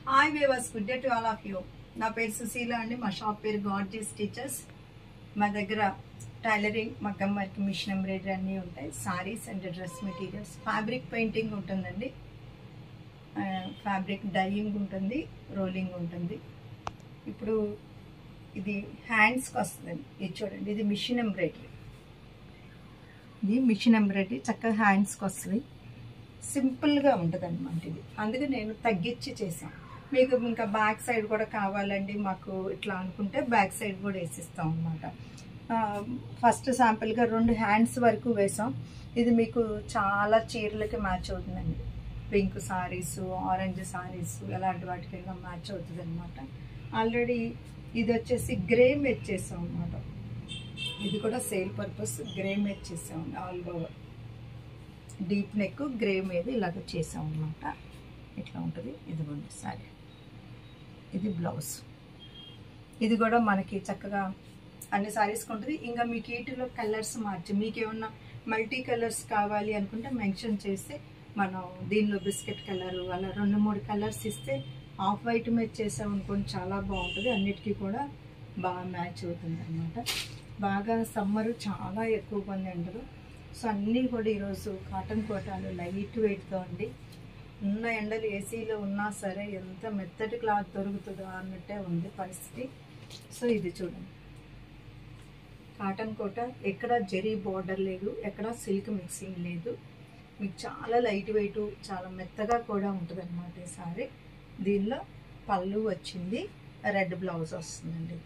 Hi viewers good day to all of you నా పేరు సుశీల అండి మా షాప్ పేరు గాడ్జెస్ టీచర్స్ మా దగ్గర టైలరింగ్ మగ్గం వర్క్ మిషన్ ఎంబ్రాయిడరీ అన్నీ ఉంటాయి saris and dress materials fabric painting ఉంటుందండి ఫ్యాబ్రిక్ డైయింగ్ ఉంటుంది రోలింగ్ ఉంటుంది ఇప్పుడు ఇది హ్యాండ్స్కి వస్తుందండి ఇది చూడండి ఇది మిషన్ ఎంబ్రాయిడరీ ఇది మిషన్ ఎంబ్రాయిడరీ చక్కగా హ్యాండ్స్కి వస్తుంది సింపుల్గా ఉంటుంది అనమాట ఇది అందుకే నేను తగ్గించి చేసాను మీకు ఇంకా బ్యాక్ సైడ్ కూడా కావాలండి మాకు ఇట్లా అనుకుంటే బ్యాక్ సైడ్ కూడా వేసిస్తాం అనమాట ఫస్ట్ శాంపిల్గా రెండు హ్యాండ్స్ వరకు వేసాం ఇది మీకు చాలా చీరలకి మ్యాచ్ అవుతుందండి పింక్ సారీస్ ఆరెంజ్ సారీస్ ఎలాంటి వాటికి మ్యాచ్ అవుతుంది అనమాట ఆల్రెడీ ఇది వచ్చేసి గ్రే మేడ్ చేసాం అనమాట ఇది కూడా సేల్ పర్పస్ గ్రే మేడ్ చేసాం all over deep neck grey మీద ఇలాగ చేసాం అనమాట ఇట్లా ఉంటుంది ఇదిగోండి సారీ ఇది బ్లౌజ్ ఇది కూడా మనకి చక్కగా అన్ని సారీస్కి ఉంటుంది ఇంకా మీకు వీటిలో కలర్స్ మార్చి మీకు ఏమన్నా మల్టీ కలర్స్ కావాలి అనుకుంటే మెన్షన్ చేస్తే మనం దీనిలో బిస్కెట్ కలరు అలా రెండు మూడు కలర్స్ ఇస్తే ఆఫ్ వైట్ మీద చేసాం అనుకోండి చాలా బాగుంటుంది అన్నిటికీ కూడా బాగా మ్యాచ్ అవుతుంది అనమాట బాగా సమ్మరు చాలా ఎక్కువ మంది అంటారు సో అన్నీ కూడా ఈరోజు కాటన్ కోటాలు లైట్ వెయిట్గా ఉండి ఉన్న ఎండలు ఏసీలో ఉన్నా సరే ఎంత మెత్తటి క్లాత్ దొరుకుతుందో అన్నట్టే ఉంది పరిస్థితి సో ఇది చూడండి కాటన్ కోట ఎక్కడ జెరీ బార్డర్ లేదు ఎక్కడ సిల్క్ మిక్సింగ్ లేదు మీకు చాలా లైట్ వెయిట్ చాలా మెత్తగా కూడా ఉంటుంది అనమాట ఈ సారీ దీనిలో పళ్ళు వచ్చింది రెడ్ బ్లౌజ్ వస్తుందండి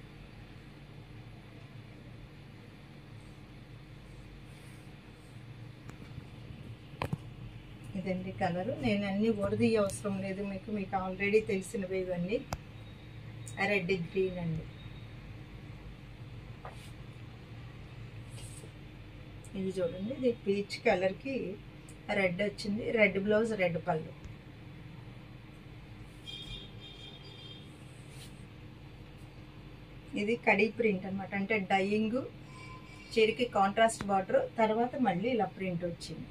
ఇదండి కలరు నేను అన్ని వరది అవసరం లేదు మీకు మీకు ఆల్రెడీ తెలిసినవి ఇవన్నీ రెడ్ గ్రీన్ అండి ఇది చూడండి ఇది పీచ్ కలర్కి రెడ్ వచ్చింది రెడ్ బ్లౌజ్ రెడ్ పళ్ళు ఇది కడీ ప్రింట్ అనమాట అంటే డయింగ్ చీరకి కాంట్రాస్ట్ బార్డర్ తర్వాత మళ్ళీ ఇలా ప్రింట్ వచ్చింది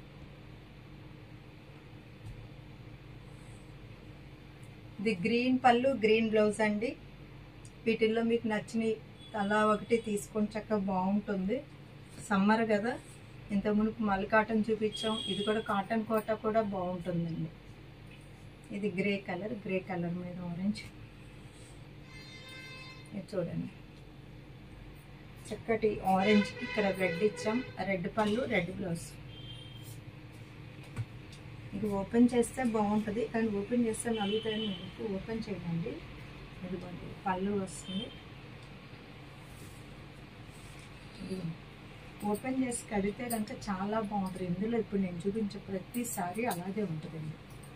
ఇది గ్రీన్ పళ్ళు గ్రీన్ బ్లౌజ్ అండి వీటిల్లో మీకు నచ్చిన అలా ఒకటి తీసుకొని చక్కగా బాగుంటుంది సమ్మర్ కదా ఇంత మునుపు మల్ కాటన్ చూపించాం ఇది కూడా కాటన్ కోట కూడా బాగుంటుందండి ఇది గ్రే కలర్ గ్రే కలర్ మీద ఆరెంజ్ ఇది చూడండి చక్కటి ఆరెంజ్ ఇక్కడ రెడ్ ఇచ్చాం రెడ్ పళ్ళు రెడ్ బ్లౌజ్ ఇది ఓపెన్ చేస్తే బాగుంటుంది కానీ ఓపెన్ చేస్తే నలుగుతాయని మీకు ఓపెన్ చేయండి ఇదిగోండి పళ్ళు వస్తుంది ఓపెన్ చేసి కడితే కనుక చాలా బాగుంటుంది ఇందులో ఇప్పుడు నేను చూపించే ప్రతిసారి అలాగే ఉంటుందండి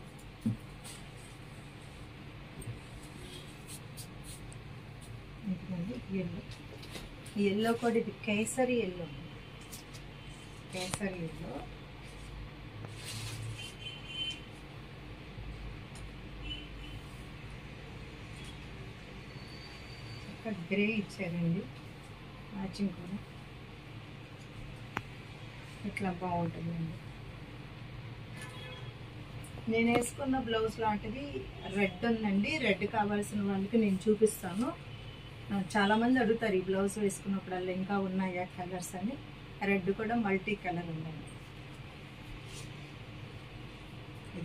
ఇదిగోండి ఎల్లో ఈ ఎల్లో కూడా ఇది కేసరి ఎల్లో కేసరి ఎల్లో ఇక్కడ గ్రే ఇచ్చారండి మ్యాచింగ్ కూడా ఇట్లా బాగుంటుందండి నేను వేసుకున్న బ్లౌజ్ లాంటిది రెడ్ ఉందండి రెడ్ కావాల్సిన వాళ్ళకి నేను చూపిస్తాను చాలామంది అడుగుతారు ఈ బ్లౌజ్ వేసుకున్నప్పుడల్లా ఇంకా ఉన్నాయా కలర్స్ అని రెడ్ కూడా మల్టీ కలర్ ఉందండి ఇది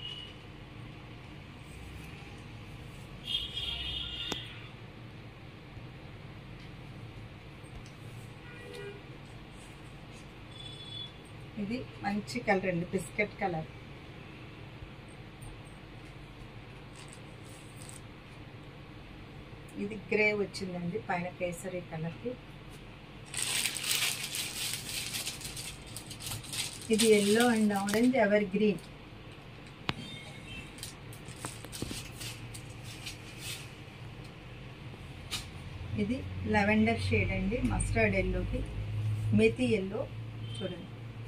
ఇది మంచి కలర్ అండి బిస్కెట్ కలర్ ఇది గ్రే వచ్చిందండి పైన కేసరి కలర్కి ఇది yellow and orange evergreen ఇది లెవెండర్ షేడ్ అండి మస్టర్డ్ ఎల్లోకి మెతి ఎల్లో చూడండి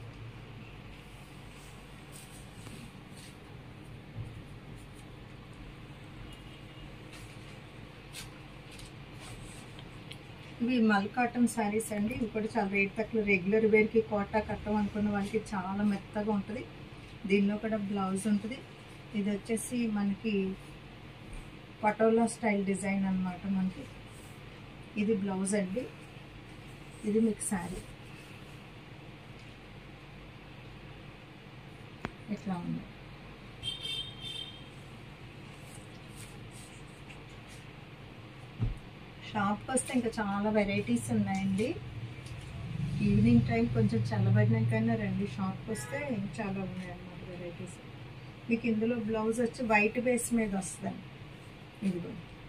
ఇవి మల్ కాటన్ శారీస్ అండి ఇవి కూడా చాలా రేట్ తక్కువ రెగ్యులర్ వేర్కి కోటా కట్టం అనుకున్న వాళ్ళకి చాలా మెత్తగా ఉంటుంది దీనిలో కూడా బ్లౌజ్ ఉంటుంది ఇది వచ్చేసి మనకి పటోలా స్టైల్ డిజైన్ అన్నమాట మనకి ఇది బ్లౌజ్ అండి ఇది మీకు శారీ ఇట్లా ఉంది షాప్కి వస్తే ఇంకా చాలా వెరైటీస్ ఉన్నాయండి ఈవినింగ్ టైం కొంచెం చల్లబడినాకైనా రండి షాప్కి వస్తే ఇంకా చాలా ఉన్నాయి అన్నమాట వెరైటీస్ మీకు ఇందులో బ్లౌజ్ వచ్చి వైట్ బేస్ మీద వస్తుంది ఇదిగో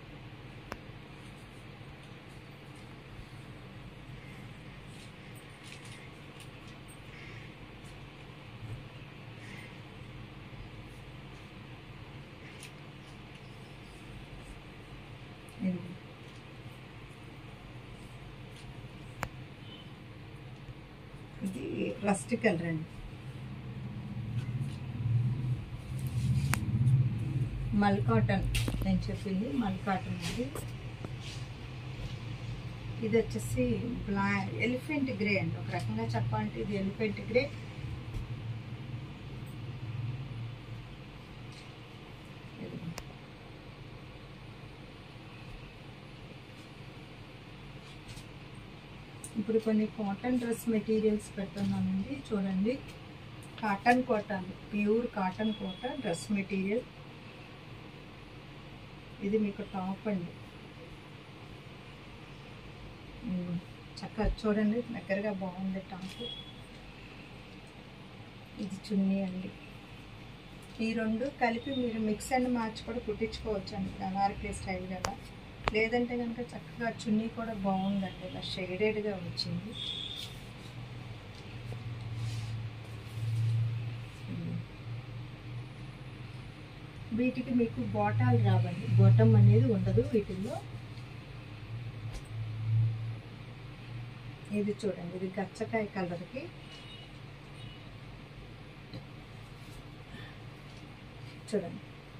ఇదిగో ఇది రస్ట్ కలర్ అండి మల్ కాటన్ నేను చెప్పింది మల్ కాటన్ అండి ఇది వచ్చేసి బ్లా ఎలిఫెంట్ గ్రే అండి ఒక రకంగా చెప్పాలంటే ఇది ఎలిఫెంట్ గ్రే ఇదిగో. ఇప్పుడు కొన్ని కాటన్ డ్రెస్ మెటీరియల్స్ పెడుతున్నానండి చూడండి కాటన్ కోట అండి pure cotton Kota dress material ఇది మీకు టాప్ అండి ఉమ్, చక్కగా చూడండి దగ్గరగా బాగుంది టాప్ ఇది చున్నీ అండి ఈ రెండు కలిపి మీరు మిక్స్ అండ్ మ్యాచ్ కూడా కుట్టించుకోవచ్చు అండి ఇప్పుడు అనార్కలి స్టైల్ కదా లేదంటే కనుక చక్కగా చున్నీ కూడా బాగుందండి ఇలా షేడెడ్గా వచ్చింది ఉమ్. వీటికి మీకు బోటాలు రావండి బోటం అనేది ఉండదు వీటిల్లో ఇది చూడండి ఇది గచ్చకాయ కలర్కి చూడండి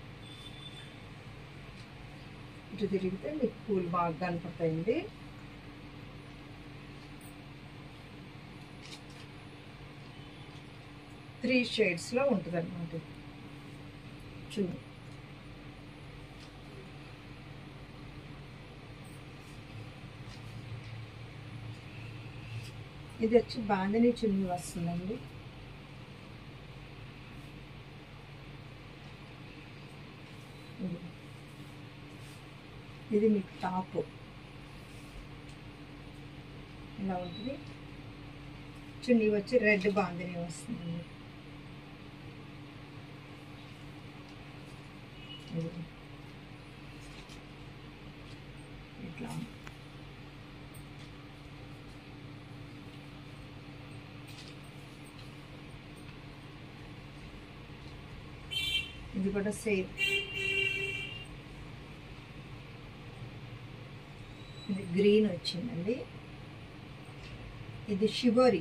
ఇటు తిరిగితే మీకు పూలు బాగా కనపడతాయండి త్రీ షేడ్స్లో ఉంటుంది అనమాట చూడు ఇది వచ్చి బాందని చున్నీ వస్తుందండి ఇది. ఇది మీకు టాప్ ఇలా ఉంటుంది చున్నీ వచ్చి రెడ్ బాందని వస్తుందండి ఇది. ఇట్లా ఉంది. ఇది కూడా సేమ్ ఇది గ్రీన్ వచ్చిందండి ఇది షిబోరి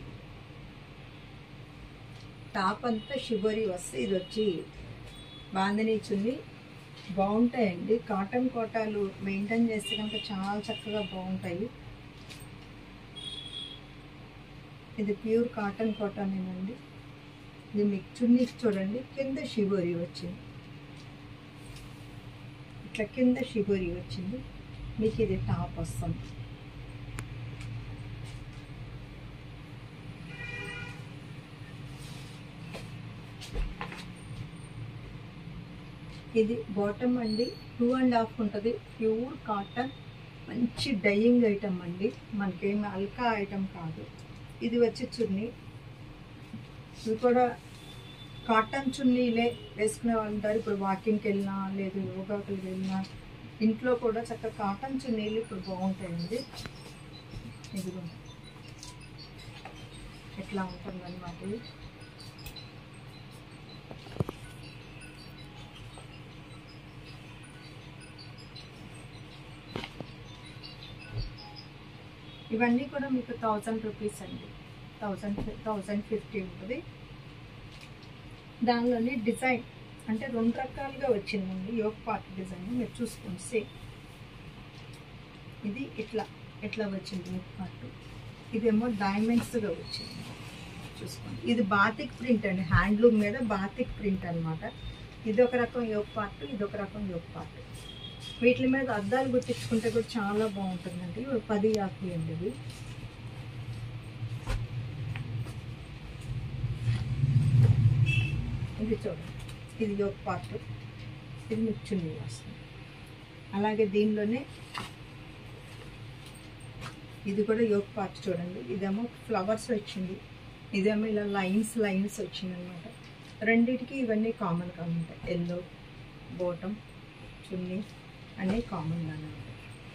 టాప్ అంతా షిబోరి వస్తే ఇది వచ్చి బాందని చున్ని బాగుంటాయండి కాటన్ కోటాలు మెయింటైన్ చేస్తే కనుక చాలా చక్కగా బాగుంటాయి ఇది ప్యూర్ కాటన్ కోటానేనండి ఇది మీకు చున్నీ చూడండి కింద షిబోరి వచ్చింది ఇట్లా కింద షిబోరి వచ్చింది మీకు ఇది టాప్ వస్తుంది ఇది బాటమ్ అండి టూ అండ్ హాఫ్ ఉంటుంది ప్యూర్ కాటన్ మంచి డయింగ్ ఐటమ్ అండి మనకేమి అల్కా ఐటమ్ కాదు ఇది వచ్చి చున్నీ ఇది కూడా కాటన్ చున్నీలే వేసుకునే వాళ్ళు ఉంటారు ఇప్పుడు వాకింగ్కి వెళ్ళినా లేదు యోగాకి వెళ్ళినా ఇంట్లో కూడా చక్కగా కాటన్ చున్నీలు ఇప్పుడు బాగుంటాయండి ఇదిగో ఎట్లా ఉంటుందన్నమాట ఇది ఇవన్నీ కూడా మీకు థౌజండ్ రూపీస్ అండి థౌజండ్ థౌజండ్ ఫిఫ్టీ ఉంటుంది దానిలోనే డిజైన్ అంటే రెండు రకాలుగా వచ్చిందండి యోగ పార్ట్ డిజైన్ మీరు చూసుకోండి సేమ్ ఇది ఇట్లా ఇట్లా వచ్చింది యోగ పార్ట్ ఇదేమో డైమండ్స్గా వచ్చింది చూసుకోండి ఇది బాతిక్ ప్రింట్ అండి హ్యాండ్లూమ్ మీద బాతిక్ ప్రింట్ అన్నమాట ఇది ఒక రకం యోగ పార్ట్ ఇది ఒక రకం యోగ పార్ట్ వీటి మీద అద్దాలు గుట్టించుకుంటే కూడా చాలా బాగుంటుందండి ఇవి పది యాభై అండి ఇవి ఇది చూడండి ఇది ఒక పార్ట్ ఇది మీకు చున్నీ వస్తుంది అలాగే దీనిలోనే ఇది కూడా యోగ్ పార్ట్ చూడండి ఇదేమో ఫ్లవర్స్ వచ్చింది ఇదేమో ఇలా లైన్స్ లైన్స్ వచ్చింది అనమాట రెండిటికి ఇవన్నీ కామన్గా ఉంటాయి ఎల్లో బోటం చున్నీ అన్నీ కామన్గానే ఉంటాయి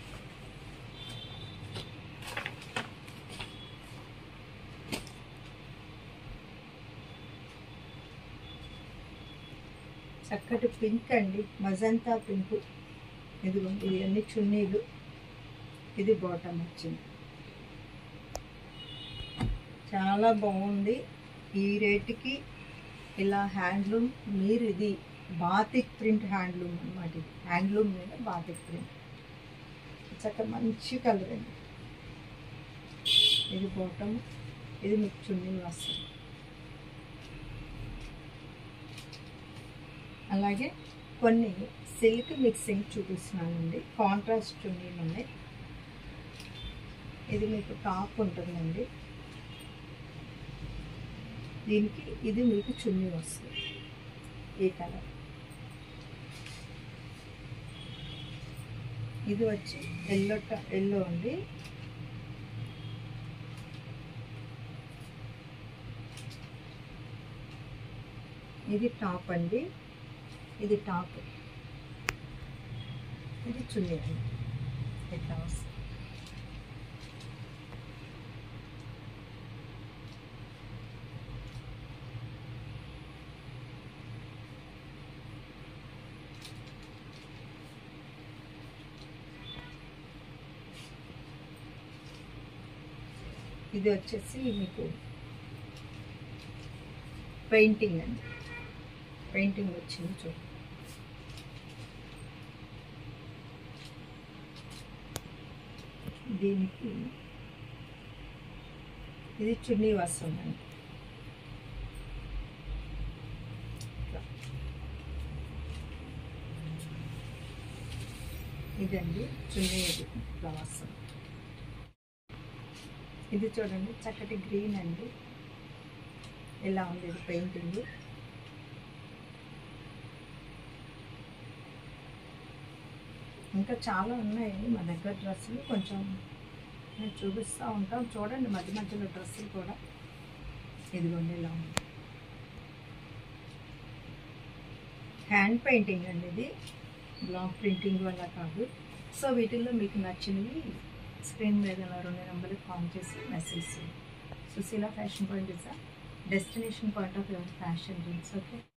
చక్కటి పింక్ అండి మజంతా పింక్ ఇదిగోండి ఇది అన్ని చున్నీలు ఇది బాటమ్ వచ్చింది చాలా బాగుంది ఈ రేటుకి ఇలా హ్యాండ్లూమ్ మీరు ఇది బాతిక్ ప్రింట్ హ్యాండ్లూమ్ అనమాట ఇది హ్యాండ్లూమ్ మీద బాతిక్ ప్రింట్ చక్క మంచి కలర్ అండి ఇది బాటమ్ ఇది మీకు చున్నీ వస్తుంది అలాగే కొన్ని సిల్క్ మిక్సింగ్ చూపిస్తున్నానండి కాంట్రాస్ట్ చున్నీలు ఉన్నాయి ఇది మీకు టాప్ ఉంటుందండి దీనికి ఇది మీకు చున్నీ వస్తుంది ఈ కలర్ ఇది వచ్చి ఎల్లో ఎల్లో అండి ఇది టాప్ అండి ఇది టాప్ ఇది చున్నీ అండి ఇట్లా వస్తుంది ఇది వచ్చేసి మీకు పెయింటింగ్ అండి పెయింటింగ్ వచ్చింది చూడండి దీనికి ఇది చున్నీ వస్తుందండి ఇట్లా. ఇదండి చున్నీ ఇది ఇట్లా వస్తుంది ఇది చూడండి చక్కటి గ్రీన్ అండి ఇలా ఉంది ఇది పెయింటింగ్ ఇంకా చాలా ఉన్నాయండి మా దగ్గర డ్రెస్సులు కొంచెం నేను చూపిస్తూ ఉంటాం చూడండి మధ్య మధ్యలో డ్రెస్సులు కూడా ఇదిగోండి ఇలా ఉంది హ్యాండ్ పెయింటింగ్ అండి ఇది బ్లాక్ ప్రింటింగ్ వల్ల కాదు సో వీటిల్లో మీకు నచ్చినవి స్క్రీన్ మీద ఇలా రెండు నెంబర్కి కాల్ చేసి మెసేజ్ చేయండి Sushila fashion point is destination point of your fashion dreams okay